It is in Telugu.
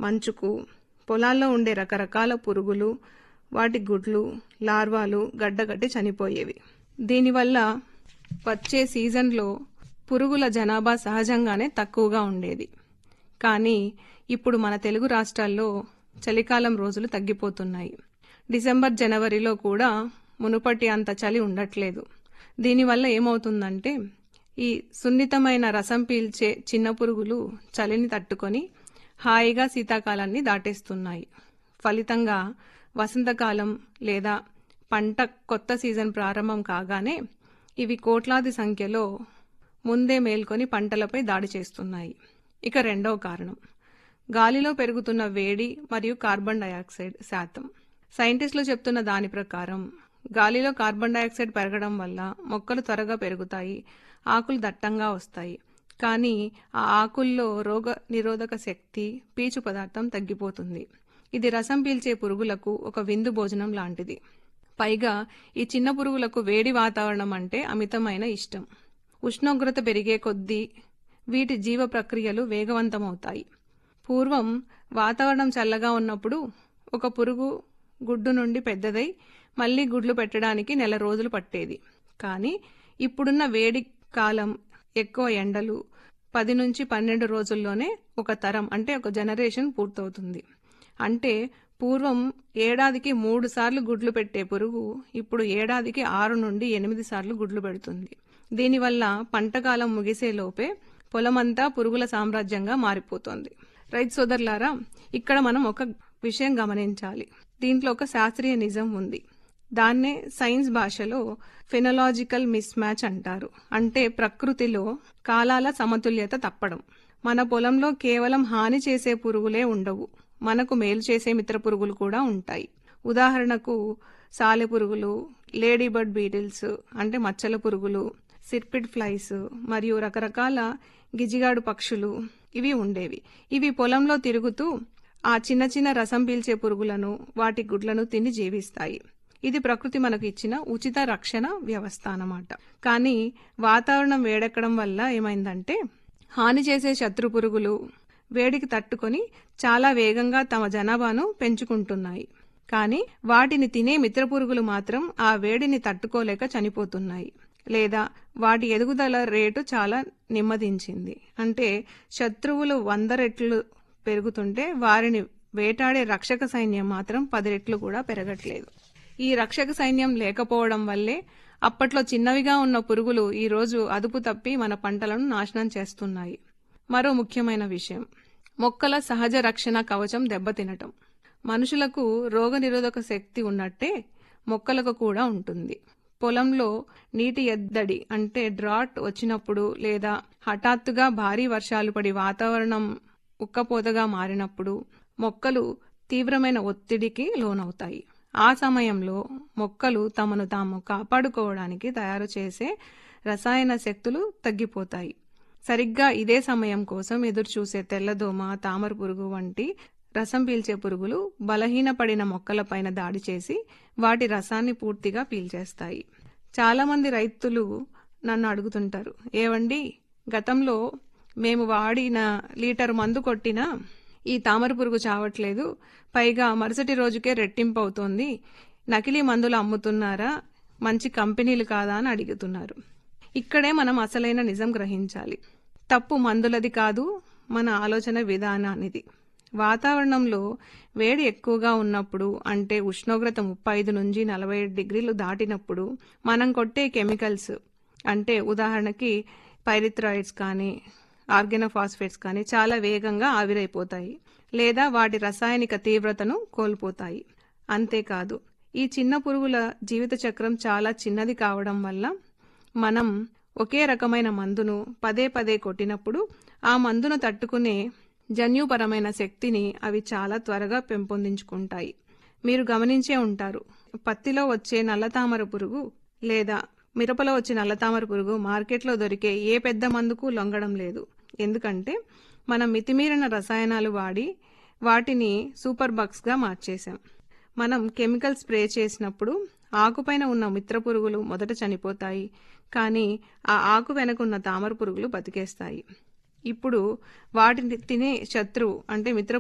మంచుకు పొలాల్లో ఉండే రకరకాల పురుగులు వాటి గుడ్లు లార్వాలు గడ్డగట్టి చనిపోయేవి దీనివల్ల వచ్చే సీజన్లో పురుగుల జనాభా సహజంగానే తక్కువగా ఉండేది కానీ ఇప్పుడు మన తెలుగు రాష్ట్రాల్లో చలికాలం రోజులు తగ్గిపోతున్నాయి డిసెంబర్ జనవరిలో కూడా మునుపటి అంత చలి ఉండట్లేదు దీనివల్ల ఏమవుతుందంటే ఈ సున్నితమైన రసం పీల్చే చిన్న పురుగులు చలిని తట్టుకొని హాయిగా శీతాకాలాన్ని దాటేస్తున్నాయి ఫలితంగా వసంతకాలం లేదా పంట కొత్త సీజన్ ప్రారంభం కాగానే ఇవి కోట్లాది సంఖ్యలో ముందే మేల్కొని పంటలపై దాడి చేస్తున్నాయి ఇక రెండవ కారణం గాలిలో పెరుగుతున్న వేడి మరియు కార్బన్ డయాక్సైడ్ శాతం సైంటిస్టులు చెప్తున్న దాని ప్రకారం గాలిలో కార్బన్ డయాక్సైడ్ పెరగడం వల్ల మొక్కలు త్వరగా పెరుగుతాయి ఆకులు దట్టంగా వస్తాయి కానీ ఆ ఆకుల్లో రోగ నిరోధక శక్తి పీచు పదార్థం తగ్గిపోతుంది ఇది రసం పీల్చే పురుగులకు ఒక విందు భోజనం లాంటిది పైగా ఈ చిన్న పురుగులకు వేడి వాతావరణం అంటే అమితమైన ఇష్టం ఉష్ణోగ్రత పెరిగే కొద్దీ వీటి జీవ ప్రక్రియలు వేగవంతమవుతాయి పూర్వం వాతావరణం చల్లగా ఉన్నప్పుడు ఒక పురుగు గుడ్డు నుండి పెద్దదై మళ్ళీ గుడ్లు పెట్టడానికి నెల రోజులు పట్టేది కానీ ఇప్పుడున్న వేడి కాలం ఎక్కువ ఎండలు పది నుంచి పన్నెండు రోజుల్లోనే ఒక తరం అంటే ఒక జనరేషన్ పూర్తవుతుంది అంటే పూర్వం ఏడాదికి మూడు సార్లు గుడ్లు పెట్టే పురుగు ఇప్పుడు ఏడాదికి ఆరు నుండి ఎనిమిది సార్లు గుడ్లు పెడుతుంది దీనివల్ల పంటకాలం ముగిసే లోపే పొలమంతా పురుగుల సామ్రాజ్యంగా మారిపోతోంది రైతు సోదరులారా ఇక్కడ మనం ఒక విషయం గమనించాలి దీంట్లో ఒక శాస్త్రీయ నిజం ఉంది దాన్నే సైన్స్ భాషలో ఫెనలాజికల్ మిస్ మ్యాచ్ అంటారు అంటే ప్రకృతిలో కాలాల సమతుల్యత తప్పడం మన పొలంలో కేవలం హాని చేసే పురుగులే ఉండవు మనకు మేలు చేసే మిత్ర పురుగులు కూడా ఉంటాయి ఉదాహరణకు సాలె పురుగులు లేడీ బర్డ్ బీటిల్స్ అంటే మచ్చల పురుగులు సిర్పిడ్ ఫ్లైస్ మరియు రకరకాల గిజిగాడు పక్షులు ఇవి ఉండేవి ఇవి పొలంలో తిరుగుతూ ఆ చిన్న చిన్న రసం పీల్చే పురుగులను వాటి గుడ్లను తిని జీవిస్తాయి ఇది ప్రకృతి మనకు ఇచ్చిన ఉచిత రక్షణ వ్యవస్థ అన్నమాట కానీ వాతావరణం వేడెక్కడం వల్ల ఏమైందంటే హాని చేసే శత్రు పురుగులు వేడికి తట్టుకొని చాలా వేగంగా తమ జనాభాను పెంచుకుంటున్నాయి కానీ వాటిని తినే మిత్ర పురుగులు మాత్రం ఆ వేడిని తట్టుకోలేక చనిపోతున్నాయి లేదా వాటి ఎదుగుదల రేటు చాలా నెమ్మదించింది అంటే శత్రువులు వంద రెట్లు పెరుగుతుంటే వారిని వేటాడే రక్షక సైన్యం మాత్రం పది రెట్లు కూడా పెరగట్లేదు ఈ రక్షక సైన్యం లేకపోవడం వల్లే అప్పట్లో చిన్నవిగా ఉన్న పురుగులు ఈ రోజు అదుపు తప్పి మన పంటలను నాశనం చేస్తున్నాయి మరో ముఖ్యమైన విషయం మొక్కల సహజ రక్షణ కవచం దెబ్బతినటం మనుషులకు రోగనిరోధక శక్తి ఉన్నట్టే మొక్కలకు కూడా ఉంటుంది పొలంలో నీటి ఎద్దడి అంటే డ్రాట్ వచ్చినప్పుడు లేదా హఠాత్తుగా భారీ వర్షాలు పడి వాతావరణం ఉక్కపోతగా మారినప్పుడు మొక్కలు తీవ్రమైన ఒత్తిడికి లోనవుతాయి ఆ సమయంలో మొక్కలు తమను తాము కాపాడుకోవడానికి తయారు చేసే రసాయన శక్తులు తగ్గిపోతాయి సరిగ్గా ఇదే సమయం కోసం ఎదురుచూసే తెల్లదోమ తామర పురుగు వంటి రసం పీల్చే పురుగులు బలహీనపడిన మొక్కలపైన దాడి చేసి వాటి రసాన్ని పూర్తిగా పీల్చేస్తాయి చాలామంది రైతులు నన్ను అడుగుతుంటారు ఏవండి గతంలో మేము వాడిన లీటర్ మందు కొట్టినా ఈ తామర పురుగు చావట్లేదు పైగా మరుసటి రోజుకే రెట్టింపు అవుతోంది నకిలీ మందులు అమ్ముతున్నారా మంచి కంపెనీలు కాదా అని అడుగుతున్నారు ఇక్కడే మనం అసలైన నిజం గ్రహించాలి తప్పు మందులది కాదు మన ఆలోచన విధానానిది వాతావరణంలో వేడి ఎక్కువగా ఉన్నప్పుడు అంటే ఉష్ణోగ్రత ముప్పై ఐదు నుంచి నలభై ఏడు డిగ్రీలు దాటినప్పుడు మనం కొట్టే కెమికల్స్ అంటే ఉదాహరణకి పైరిథ్రాయిడ్స్ కానీ ఆర్గెనోఫాస్ఫేట్స్ కానీ చాలా వేగంగా ఆవిరైపోతాయి లేదా వాటి రసాయనిక తీవ్రతను కోల్పోతాయి అంతేకాదు ఈ చిన్న పురుగుల జీవిత చక్రం చాలా చిన్నది కావడం వల్ల మనం ఒకే రకమైన మందును పదే పదే కొట్టినప్పుడు ఆ మందును తట్టుకునే జన్యుపరమైన శక్తిని అవి చాలా త్వరగా పెంపొందించుకుంటాయి మీరు గమనించే ఉంటారు పత్తిలో వచ్చే నల్లతామర పురుగు లేదా మిరపలో వచ్చే నల్లతామర పురుగు మార్కెట్లో దొరికే ఏ పెద్ద మందుకు లొంగడం లేదు ఎందుకంటే మనం మితిమీరిన రసాయనాలు వాడి వాటిని సూపర్ బగ్స్గా మార్చేశాం మనం కెమికల్ స్ప్రే చేసినప్పుడు ఆకుపైన ఉన్న మిత్ర పురుగులు మొదట చనిపోతాయి కానీ ఆ ఆకు వెనకున్న తామర పురుగులు బతికేస్తాయి ఇప్పుడు వాటిని తినే శత్రువు అంటే మిత్ర